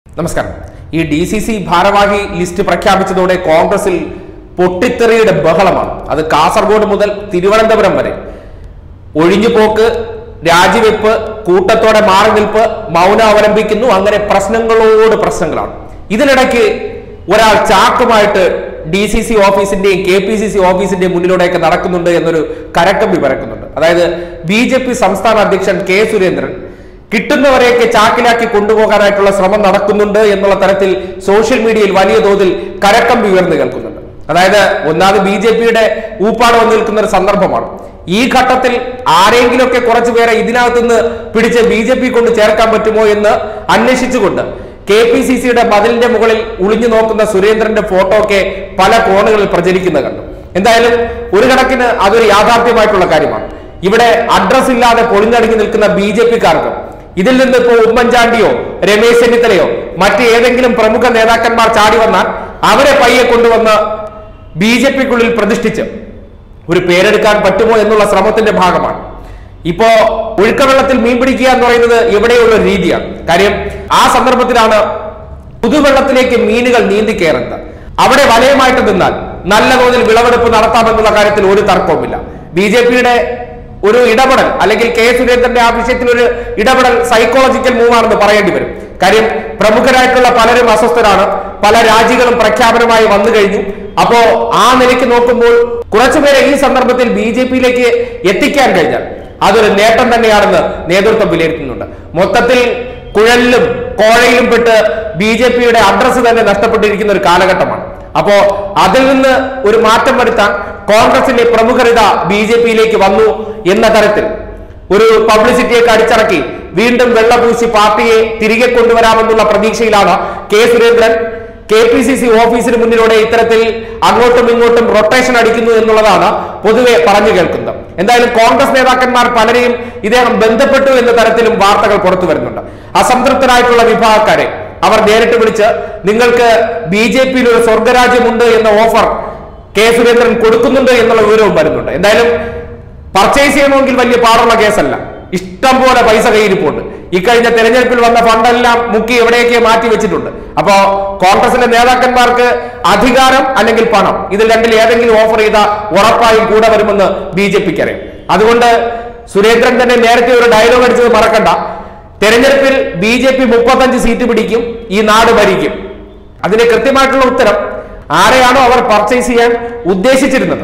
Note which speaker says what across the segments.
Speaker 1: നമസ്കാരം ഈ D C C ഭാരവാഹി ലിസ്റ്റ് പ്രഖ്യാപിച്ചതോടെ കോൺഗ്രസിൽ പൊട്ടിത്തെറിയുടെ ബഹളമാണ് അത് കാസർഗോഡ് മുതൽ തിരുവനന്തപുരം വരെ ഒഴിഞ്ഞുപോക്ക് രാജിവെപ്പ് കൂട്ടത്തോടെ മാറി നിൽപ്പ് മൗനം അവലംബിക്കുന്നു അങ്ങനെ പ്രശ്നങ്ങളോട് പ്രശ്നങ്ങളാണ് ഇതിനിടയ്ക്ക് ഒരാൾ ചാക്കുമായിട്ട് ഡി സി സി ഓഫീസിന്റെയും കെ പി സി സി ഓഫീസിന്റെയും മുന്നിലൂടെയൊക്കെ നടക്കുന്നുണ്ട് എന്നൊരു കരക്കമ്പി പരക്കുന്നുണ്ട് അതായത് ബി ജെ പി സംസ്ഥാന അധ്യക്ഷൻ കെ സുരേന്ദ്രൻ കിട്ടുന്നവരെയൊക്കെ ചാക്കിലാക്കി കൊണ്ടുപോകാനായിട്ടുള്ള ശ്രമം നടക്കുന്നുണ്ട് എന്നുള്ള തരത്തിൽ സോഷ്യൽ മീഡിയയിൽ വലിയ തോതിൽ കരക്കമ്പി ഉയർന്നു കേൾക്കുന്നുണ്ട് അതായത് ഒന്നാമത് ബി ജെ പിയുടെ ഊപ്പാട് വന്നു നിൽക്കുന്ന ഒരു സന്ദർഭമാണ് ഈ ഘട്ടത്തിൽ ആരെങ്കിലുമൊക്കെ കുറച്ചു പേരെ ഇതിനകത്തുനിന്ന് പിടിച്ച് ബി ജെ പി കൊണ്ട് ചേർക്കാൻ പറ്റുമോ എന്ന് അന്വേഷിച്ചുകൊണ്ട് കെ പി സി സിയുടെ മതിലിന്റെ മുകളിൽ ഒളിഞ്ഞു നോക്കുന്ന സുരേന്ദ്രന്റെ ഫോട്ടോ ഒക്കെ പല കോണുകളിൽ പ്രചരിക്കുന്നത് കണ്ടു എന്തായാലും ഒരു കണക്കിന് അതൊരു യാഥാർത്ഥ്യമായിട്ടുള്ള കാര്യമാണ് ഇവിടെ അഡ്രസ് ഇല്ലാതെ പൊളിഞ്ഞടങ്ങി നിൽക്കുന്ന ബി ജെ പിക്കാർക്കും ഇതിൽ നിന്ന് ഇപ്പോൾ ഉമ്മൻചാണ്ടിയോ രമേശ് ചെന്നിത്തലയോ മറ്റ് ഏതെങ്കിലും പ്രമുഖ നേതാക്കന്മാർ ചാടി വന്നാൽ അവരെ പയ്യെ കൊണ്ടുവന്ന് ബി ജെ പിക്കുള്ളിൽ പ്രതിഷ്ഠിച്ച് ഒരു പേരെടുക്കാൻ പറ്റുമോ എന്നുള്ള ശ്രമത്തിന്റെ ഭാഗമാണ് ഇപ്പോ ഒഴുക്കവെള്ളത്തിൽ മീൻ പിടിക്കുക എന്ന് പറയുന്നത് എവിടെയുള്ള ഒരു രീതിയാണ് കാര്യം ആ സന്ദർഭത്തിലാണ് പുതുവെള്ളത്തിലേക്ക് മീനുകൾ നീന്തി കയറുന്നത് അവിടെ വലയമായിട്ട് നിന്നാൽ നല്ല തോതിൽ വിളവെടുപ്പ് നടത്താമെന്നുള്ള കാര്യത്തിൽ ഒരു തർക്കവുമില്ല ബി ജെ പിയുടെ ഒരു ഇടപെടൽ അല്ലെങ്കിൽ കെ സുരേന്ദ്രന്റെ ആ വിഷയത്തിൽ ഒരു ഇടപെടൽ സൈക്കോളജിക്കൽ മൂവ് ആണെന്ന് പറയേണ്ടി വരും കാര്യം പ്രമുഖരായിട്ടുള്ള പലരും അസ്വസ്ഥരാണ് പല രാജികളും പ്രഖ്യാപനമായി വന്നു കഴിഞ്ഞു അപ്പോ ആ നിലയ്ക്ക് നോക്കുമ്പോൾ കുറച്ചുപേരെ ഈ സന്ദർഭത്തിൽ ബി ജെ പിയിലേക്ക് എത്തിക്കാൻ കഴിഞ്ഞാൽ അതൊരു നേട്ടം തന്നെയാണെന്ന് നേതൃത്വം വിലയിരുത്തുന്നുണ്ട് മൊത്തത്തിൽ കുഴലിലും കോഴയിലും പെട്ട് ബി ജെ പിയുടെ അഡ്രസ്സ് തന്നെ നഷ്ടപ്പെട്ടിരിക്കുന്ന ഒരു കാലഘട്ടമാണ് അപ്പോ അതിൽ നിന്ന് ഒരു മാറ്റം വരുത്താൻ കോൺഗ്രസിന്റെ പ്രമുഖരിത ബി ജെ പിയിലേക്ക് വന്നു എന്ന തരത്തിൽ ഒരു പബ്ലിസിറ്റിയൊക്കെ അടിച്ചിറക്കി വീണ്ടും വെള്ളപൂശി പാർട്ടിയെ തിരികെ കൊണ്ടുവരാമെന്നുള്ള പ്രതീക്ഷയിലാണ് K Surendran K P C C ഓഫീസിന് മുന്നിലൂടെ ഇത്തരത്തിൽ അങ്ങോട്ടും ഇങ്ങോട്ടും റൊട്ടേഷൻ അടിക്കുന്നു എന്നുള്ളതാണ് പൊതുവെ പറഞ്ഞു കേൾക്കുന്നത് എന്തായാലും കോൺഗ്രസ് നേതാക്കന്മാർ പലരെയും ഇദ്ദേഹം ബന്ധപ്പെട്ടു എന്ന തരത്തിലും വാർത്തകൾ പുറത്തു വരുന്നുണ്ട് അസംതൃപ്തരായിട്ടുള്ള വിഭാഗക്കാരെ അവർ നേരിട്ട് വിളിച്ച് നിങ്ങൾക്ക് ബി ജെ പിയിൽ ഒരു സ്വർഗരാജ്യമുണ്ട് എന്ന ഓഫർ കെ സുരേന്ദ്രൻ കൊടുക്കുന്നുണ്ട് എന്നുള്ള വിവരവും വരുന്നുണ്ട് എന്തായാലും പർച്ചേസ് ചെയ്യണമെങ്കിൽ വലിയ പാടുള്ള കേസല്ല ഇഷ്ടം പോലെ പൈസ കയ്യിരിപ്പുണ്ട് ഇക്കഴിഞ്ഞ തെരഞ്ഞെടുപ്പിൽ വന്ന ഫണ്ടെല്ലാം മുക്കി എവിടെയൊക്കെ മാറ്റി വെച്ചിട്ടുണ്ട് അപ്പോ കോൺഗ്രസിന്റെ നേതാക്കന്മാർക്ക് അധികാരം അല്ലെങ്കിൽ പണം ഇതിൽ രണ്ടിൽ ഏതെങ്കിലും ഓഫർ ചെയ്ത ഉറപ്പായും കൂടെ വരുമെന്ന് ബി ജെ പിക്ക് അറിയാം അതുകൊണ്ട് സുരേന്ദ്രൻ തന്നെ നേരത്തെ ഒരു ഡയലോഗ് അടിച്ചത് മറക്കണ്ട തെരഞ്ഞെടുപ്പിൽ ബി ജെ പി മുപ്പത്തഞ്ച് സീറ്റ് പിടിക്കും ഈ നാട് ഭരിക്കും അതിന് കൃത്യമായിട്ടുള്ള ഉത്തരം ആരെയാണോ അവർ പർച്ചേസ് ചെയ്യാൻ ഉദ്ദേശിച്ചിരുന്നത്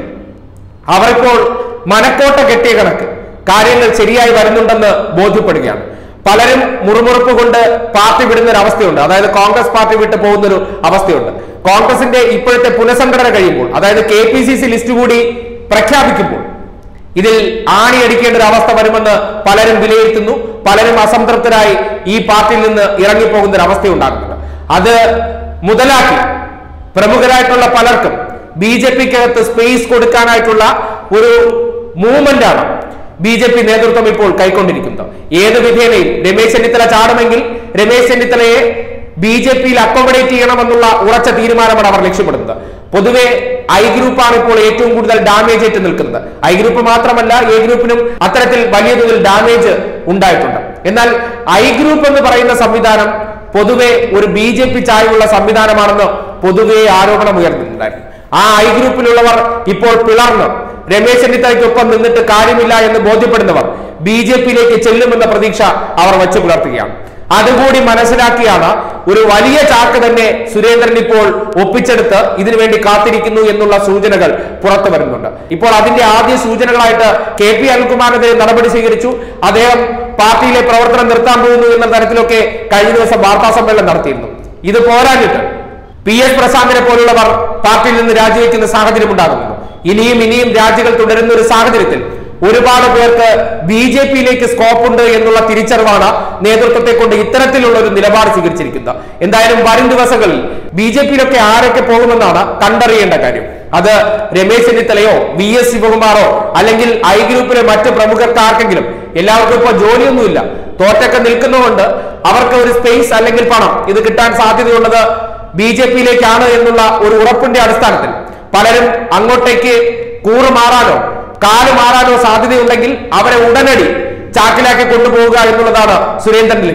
Speaker 1: അവർ ഇപ്പോൾ മനക്കോട്ട കെട്ടിയ കണക്ക് കാര്യങ്ങൾ ശരിയായി വരുന്നുണ്ടെന്ന് ബോധ്യപ്പെടുകയാണ് പലരും മുറുമുറുപ്പ് കൊണ്ട് പാർട്ടി വിടുന്ന ഒരു അവസ്ഥയുണ്ട് അതായത് കോൺഗ്രസ് പാർട്ടി വിട്ട് പോകുന്ന ഒരു അവസ്ഥയുണ്ട് കോൺഗ്രസിന്റെ ഇപ്പോഴത്തെ പുനഃസംഘടന കഴിയുമ്പോൾ അതായത് K P C C list കൂടി പ്രഖ്യാപിക്കുമ്പോൾ ഇതിൽ ആണിയടിക്കേണ്ട ഒരു അവസ്ഥ വരുമെന്ന് പലരും വിലയിരുത്തുന്നു പലരും അസംതൃപ്തരായി ഈ പാർട്ടിയിൽ നിന്ന് ഇറങ്ങിപ്പോകുന്ന ഒരു അവസ്ഥ ഉണ്ടാകുന്നുണ്ട് അത് മുതലാക്കി പ്രമുഖരായിട്ടുള്ള പലർക്കും ബി ജെ പിക്കകത്ത് സ്പേസ് കൊടുക്കാനായിട്ടുള്ള ഒരു മൂവ്മെന്റ് ആണ് ബി ജെ പി നേതൃത്വം ഇപ്പോൾ കൈക്കൊണ്ടിരിക്കുന്നത് ഏത് വിധേനയും രമേശ് ചെന്നിത്തല ചാടുമെങ്കിൽ രമേശ് ചെന്നിത്തലയെ ബി ജെ പിയിൽ അക്കോമഡേറ്റ് ചെയ്യണമെന്നുള്ള ഉറച്ച തീരുമാനമാണ് അവർ ലക്ഷ്യമിടുന്നത് പൊതുവെ ഐ ഗ്രൂപ്പാണ് ഇപ്പോൾ ഏറ്റവും കൂടുതൽ ഡാമേജ് ഏറ്റ് നിൽക്കുന്നത് ഐ ഗ്രൂപ്പ് മാത്രമല്ല എ ഗ്രൂപ്പിനും അത്തരത്തിൽ വലിയ തോതിൽ ഡാമേജ് ഉണ്ടായിട്ടുണ്ട് എന്നാൽ ഐ ഗ്രൂപ്പ് എന്ന് പറയുന്ന സംവിധാനം പൊതുവെ ഒരു ബി ജെ പി ചായവുള്ള സംവിധാനമാണെന്ന് പൊതുവെ ആരോപണം ഉയർന്നിട്ടുണ്ടായിരുന്നു ആ ഐ ഗ്രൂപ്പിലുള്ളവർ ഇപ്പോൾ പിളർന്ന് രമേശ് ചെന്നിത്തലയ്ക്കൊപ്പം നിന്നിട്ട് കാര്യമില്ല എന്ന് ബോധ്യപ്പെടുന്നവർ ബി ജെ പിയിലേക്ക് ചെല്ലുമെന്ന പ്രതീക്ഷ അവർ വച്ചു പുലർത്തുകയാണ് അതുകൂടി മനസ്സിലാക്കിയാണ് ഒരു വലിയ ചാക്ക് തന്നെ സുരേന്ദ്രൻ ഇപ്പോൾ ഒപ്പിച്ചെടുത്ത് ഇതിനുവേണ്ടി കാത്തിരിക്കുന്നു എന്നുള്ള സൂചനകൾ പുറത്തു വരുന്നുണ്ട് ഇപ്പോൾ അതിന്റെ ആദ്യ സൂചനകളായിട്ട് കെ പി അനിൽകുമാറിനെതിരെ നടപടി സ്വീകരിച്ചു അദ്ദേഹം പാർട്ടിയിലെ പ്രവർത്തനം നിർത്താൻ പോകുന്നു എന്ന തരത്തിലൊക്കെ കഴിഞ്ഞ ദിവസം വാർത്താ സമ്മേളനം നടത്തിയിരുന്നു ഇത് പോരാഞ്ഞിട്ട് പി എസ് പ്രശാന്തിനെ പോലുള്ളവർ പാർട്ടിയിൽ നിന്ന് രാജിവെക്കുന്ന സാഹചര്യം ഉണ്ടാകുന്നു ഇനിയും ഇനിയും രാജികൾ തുടരുന്ന ഒരു സാഹചര്യത്തിൽ ഒരുപാട് പേർക്ക് ബി ജെ പിയിലേക്ക് സ്കോപ്പ് ഉണ്ട് എന്നുള്ള തിരിച്ചറിവാണ് നേതൃത്വത്തെ കൊണ്ട് ഇത്തരത്തിലുള്ള ഒരു നിലപാട് സ്വീകരിച്ചിരിക്കുന്നത് എന്തായാലും വരും ദിവസങ്ങളിൽ ബി ജെ പിയിലൊക്കെ ആരൊക്കെ പോകുമെന്നാണ് കണ്ടറിയേണ്ട കാര്യം അത് രമേശ് ചെന്നിത്തലയോ വി എസ് ശിവകുമാറോ അല്ലെങ്കിൽ ഐ ഗ്രൂപ്പിലെ മറ്റ് പ്രമുഖർക്ക് ആർക്കെങ്കിലും എല്ലാവർക്കും ഇപ്പോൾ ജോലിയൊന്നുമില്ല തോറ്റൊക്കെ നിൽക്കുന്നതുകൊണ്ട് അവർക്ക് ഒരു സ്പേസ് അല്ലെങ്കിൽ പണം ഇത് കിട്ടാൻ സാധ്യതയുള്ളത് ബി ജെ പിയിലേക്കാണ് എന്നുള്ള ഒരു ഉറപ്പിന്റെ അടിസ്ഥാനത്തിൽ പലരും അങ്ങോട്ടേക്ക് കൂറ് മാറാനോ കാല് മാറാനോ സാധ്യതയുണ്ടെങ്കിൽ അവരെ ഉടനടി ചാക്കിലാക്കി കൊണ്ടുപോവുക എന്നുള്ളതാണ് സുരേന്ദ്രന്റെ ലക്ഷ്യം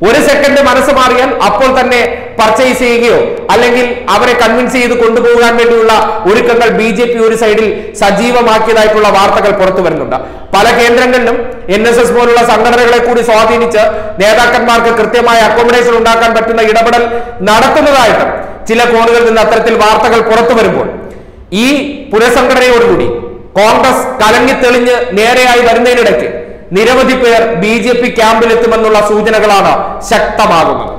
Speaker 1: ഒരു സെക്കൻഡ് മനസ്സ് മാറിയാൽ അപ്പോൾ തന്നെ പർച്ചേസ് ചെയ്യുകയോ അല്ലെങ്കിൽ അവരെ കൺവിൻസ് ചെയ്ത് കൊണ്ടുപോകാൻ വേണ്ടിയുള്ള ഒരുക്കങ്ങൾ ബി ജെ പി ഒരു സൈഡിൽ സജീവമാക്കിയതായിട്ടുള്ള വാർത്തകൾ പുറത്തു വരുന്നുണ്ട് പല കേന്ദ്രങ്ങളിലും എൻ എസ് എസ് പോലുള്ള സംഘടനകളെ കൂടി സ്വാധീനിച്ച് നേതാക്കന്മാർക്ക് കൃത്യമായ അക്കോമഡേഷൻ ഉണ്ടാക്കാൻ പറ്റുന്ന ഇടപെടൽ നടത്തുന്നതായിട്ട് ചില കോണുകളിൽ നിന്ന് അത്തരത്തിൽ വാർത്തകൾ പുറത്തു വരുമ്പോൾ ഈ പുനഃസംഘടനയോടുകൂടി കോൺഗ്രസ് കലങ്ങിത്തെളിഞ്ഞ് നേരെയായി വരുന്നതിനിടയ്ക്ക് നിരവധി പേർ ബി ജെ പി ക്യാമ്പിലെത്തുമെന്നുള്ള സൂചനകളാണ് ശക്തമാകുന്നത്